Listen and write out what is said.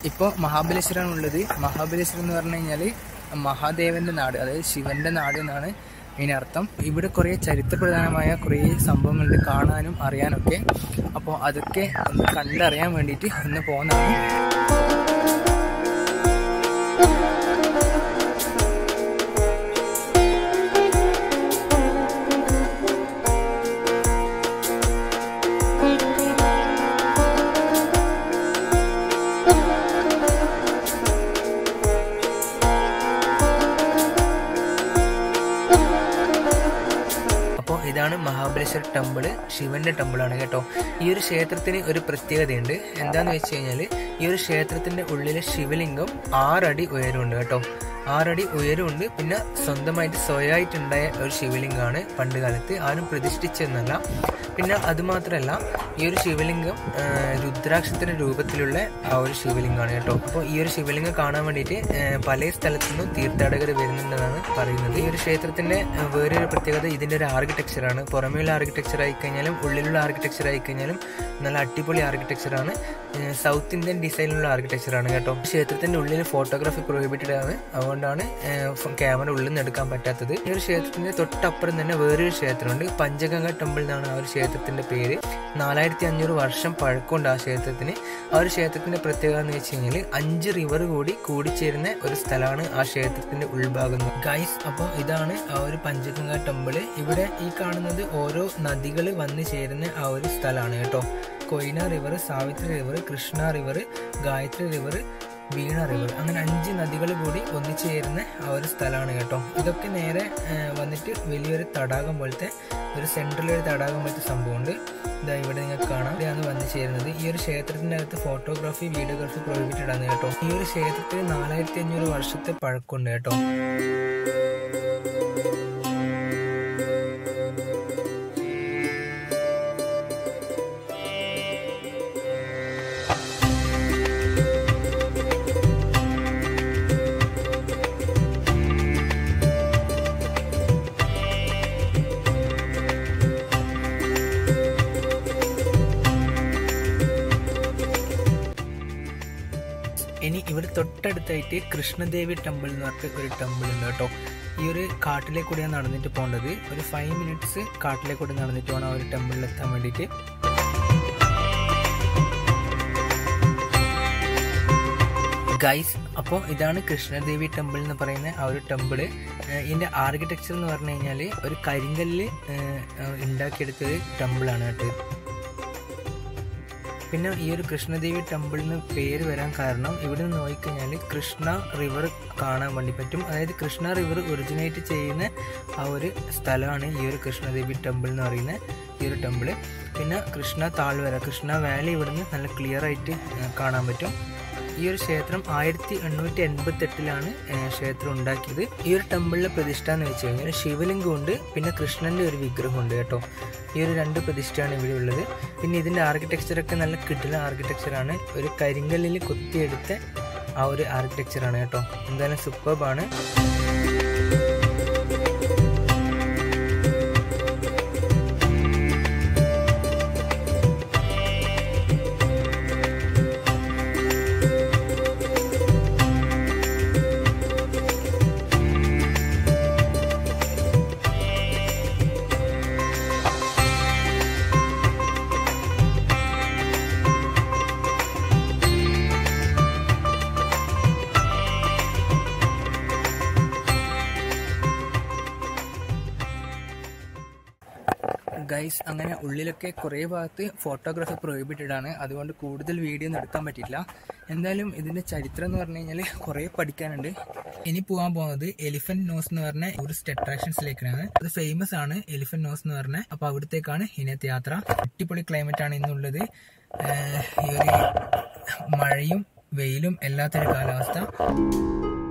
ഇപ്പോൾ മഹാബലേശ്വരമാണ് ഉള്ളത് മഹാബലേശ്വരം എന്ന് പറഞ്ഞു കഴിഞ്ഞാൽ മഹാദേവന്റെ നാട് അതായത് ശിവന്റെ നാട് എന്നാണ് ഇതിനർത്ഥം ഇവിടെ കുറേ ചരിത്രപ്രധാനമായ കുറേ സംഭവങ്ങളുണ്ട് കാണാനും അറിയാനൊക്കെ അപ്പോൾ അതൊക്കെ ഒന്ന് കണ്ടറിയാൻ വേണ്ടിയിട്ട് ഒന്ന് പോകുന്നതാണ് അപ്പോൾ ഇതാണ് മഹാബലേശ്വർ ടെമ്പിള് ശിവന്റെ ടെമ്പിളാണ് കേട്ടോ ഈ ഒരു ക്ഷേത്രത്തിന് ഒരു പ്രത്യേകതയുണ്ട് എന്താന്ന് വെച്ച് കഴിഞ്ഞാൽ ഈ ഒരു ക്ഷേത്രത്തിന്റെ ഉള്ളിലെ ശിവലിംഗം ആറടി ഉയരമുണ്ട് കേട്ടോ ആറടി ഉയരമുണ്ട് പിന്നെ സ്വന്തമായിട്ട് സ്വയമായിട്ടുണ്ടായ ഒരു ശിവലിംഗമാണ് പണ്ട് കാലത്ത് ആരും പ്രതിഷ്ഠിച്ചെന്നല്ല പിന്നെ അതുമാത്രമല്ല ഈ ഒരു ശിവലിംഗം ആ, രുദ്രാക്ഷത്തിന്റെ രൂപത്തിലുള്ള ആ ഒരു ശിവലിംഗമാണ് കേട്ടോ അപ്പോൾ ഈ ഒരു ശിവലിംഗം കാണാൻ വേണ്ടിയിട്ട് ആ, പല സ്ഥലത്തു നിന്നും തീർത്ഥാടകർ വരുന്നുണ്ടെന്നാണ് പറയുന്നത് ഈ ഒരു ക്ഷേത്രത്തിന്റെ ആ, വേറൊരു പ്രത്യേകത ഇതിന്റെ ഒരു ആർക്കിടെക്ചറാണ് പുറമേയുള്ള ആർക്കിടെക്ചർ ആയിക്കഴിഞ്ഞാലും ഉള്ളിലുള്ള ആർക്കിടെക്ചർ ആയിക്കഴിഞ്ഞാലും നല്ല അടിപൊളി ആർക്കിടെക്ചറാണ് സൗത്ത് ഇന്ത്യൻ ഡിസൈനിലുള്ള ആർക്കിടെക്ചറാണ് കേട്ടോ ക്ഷേത്രത്തിന്റെ ഉള്ളിൽ ഫോട്ടോഗ്രാഫി പ്രൊഹിബിറ്റഡ് ആണ് അതുകൊണ്ടാണ് ക്യാമറ ഉള്ളിൽ നിന്ന് എടുക്കാൻ പറ്റാത്തത് ഈ ഒരു ക്ഷേത്രത്തിന്റെ തൊട്ടപ്പുറം തന്നെ വേറൊരു ക്ഷേത്രമുണ്ട് പഞ്ചഗംഗ ടെമ്പിൾ എന്നാണ് ആ ഒരു ക്ഷേത്രത്തിന്റെ പേര് നാലായിരത്തി അഞ്ഞൂറ് വർഷം പഴക്കമുണ്ട് ആ ക്ഷേത്രത്തിന് ആ ഒരു ക്ഷേത്രത്തിന്റെ പ്രത്യേകത എന്ന് വെച്ച് കഴിഞ്ഞാൽ അഞ്ച് റിവർ കൂടി കൂടിച്ചേരുന്ന ഒരു സ്ഥലമാണ് ആ ക്ഷേത്രത്തിന്റെ ഉൾഭാഗം ഗൈസ് അപ്പോൾ ഇതാണ് ആ ഒരു പഞ്ചഗംഗ ടെമ്പിള് ഇവിടെ ഈ കാണുന്നത് ഓരോ നദികൾ വന്നു ചേരുന്ന ആ ഒരു സ്ഥലമാണ് കേട്ടോ Koyna river Savitri river Krishna river Gayatri river Veena river അങ്ങനെ അഞ്ച് നദികൾ കൂടി ഒന്നിച്ചു ചേരുന്ന ആ ഒരു സ്ഥലമാണ് കേട്ടോ ഇതൊക്കെ നേരെ ആ, വന്നിട്ട് വലിയൊരു തടാകം പോലത്തെ ഒരു സെൻട്രൽ ഒരു തടാകം പോലത്തെ സംഭവമുണ്ട് ഇതാ ഇവിടെ നിങ്ങൾക്ക് കാണാം ഇവിടെയാണ് വന്നു ചേരുന്നത് ഈ ഒരു ക്ഷേത്രത്തിന്റെ അകത്ത് ഫോട്ടോഗ്രാഫി വീഡിയോഗ്രാഫി പ്രൊഹിബിറ്റഡ് ആണ് കേട്ടോ ഈ ഒരു ക്ഷേത്രത്തിന് നാലായിരത്തി അഞ്ഞൂറ് വർഷത്തെ പഴക്കമുണ്ട് കേട്ടോ ഇനി ഇവിടെ തൊട്ടടുത്തായിട്ട് കൃഷ്ണദേവി ടെമ്പിൾ എന്ന് പറഞ്ഞിട്ട് ഒരു ടെമ്പിൾ ഉണ്ട് കേട്ടോ ഈ ഒരു കാട്ടിലേക്ക് കൂടിയാണ് നടന്നിട്ട് പോകേണ്ടത് ഒരു ഫൈവ് മിനിറ്റ്സ് കാട്ടിലേക്ക് കൂടി നടന്നിട്ട് വേണം ആ ഒരു ടെമ്പിളിൽ എത്താൻ വേണ്ടിയിട്ട് ഗൈസ് അപ്പോൾ ഇതാണ് കൃഷ്ണദേവി ടെമ്പിൾ എന്ന് പറയുന്ന ആ ഒരു ടെമ്പിള് ഇതിൻ്റെ ആർക്കിടെക്ചർ എന്ന് പറഞ്ഞു കഴിഞ്ഞാൽ ഒരു കരിങ്കല്ല് ഏഹ്, ഏഹ്, ഉണ്ടാക്കിയെടുത്തൊരു ടെമ്പിളാണ് കേട്ടോ ഇത്. പിന്നെ ഈ ഒരു കൃഷ്ണദേവി ടെമ്പിളിന് പേര് വരാൻ കാരണം ഇവിടെ നിന്ന് നോക്കിക്കഴിഞ്ഞാൽ കൃഷ്ണ റിവർ കാണാൻ വേണ്ടി പറ്റും അതായത് കൃഷ്ണ റിവർ ഒറിജിനേറ്റ് ചെയ്യുന്ന ആ ഒരു സ്ഥലമാണ് ഈ ഒരു കൃഷ്ണദേവി ടെമ്പിൾ എന്ന് പറയുന്ന ഈ ഒരു ടെമ്പിള് പിന്നെ കൃഷ്ണ താഴ്വര കൃഷ്ണ വാലി ഇവിടുന്ന് നല്ല ക്ലിയർ ആയിട്ട് ഏഹ്, കാണാൻ പറ്റും ഈ ഒരു ക്ഷേത്രം ആയിരത്തി എണ്ണൂറ്റി എൺപത്തി എട്ടിലാണ് ക്ഷേത്രം ഉണ്ടാക്കിയത് ഈ ഒരു ടെമ്പിളിലെ പ്രതിഷ്ഠ എന്ന് വെച്ച് കഴിഞ്ഞാൽ ശിവലിംഗമുണ്ട് പിന്നെ കൃഷ്ണന്റെ ഒരു വിഗ്രഹമുണ്ട് കേട്ടോ ഈ ഒരു രണ്ട് പ്രതിഷ്ഠയാണ് ഇവിടെ ഉള്ളത് പിന്നെ ഇതിന്റെ ആർക്കിടെക്ചറൊക്കെ നല്ല കിടില ആർക്കിടെക്ചറാണ് ഒരു കരിങ്കല്ലിൽ കൊത്തിയെടുത്ത ആ ഒരു ആർക്കിടെക്ചറാണ് കേട്ടോ എന്തായാലും സൂപ്പർബാണ് ഗൈസ് അങ്ങനെ ഉള്ളിലൊക്കെ കുറേ ഭാഗത്ത് ഫോട്ടോഗ്രാഫി പ്രൊഹിബിറ്റഡ് ആണ് അതുകൊണ്ട് കൂടുതൽ വീഡിയോ ഒന്നും എടുക്കാൻ പറ്റില്ല എന്തായാലും ഇതിന്റെ ചരിത്രം എന്ന് പറഞ്ഞു കഴിഞ്ഞാൽ കുറേ പഠിക്കാനുണ്ട് ഇനി പോകാൻ പോകുന്നത് എലിഫന്റ് നോസ് എന്ന് പറഞ്ഞ ടൂറിസ്റ്റ് അട്രാക്ഷൻസിലേക്കാണ് അത് ഫേമസ് ആണ് എലിഫന്റ് നോസ് എന്ന് പറഞ്ഞ അപ്പൊ അവിടത്തേക്കാണ് ഇന്നത്തെ യാത്ര അടിപൊളി ക്ലൈമറ്റ് ആണ് ഇന്നുള്ളത് ഏഹ് ഈ ഒരു മഴയും വെയിലും എല്ലാത്തൊരു കാലാവസ്ഥ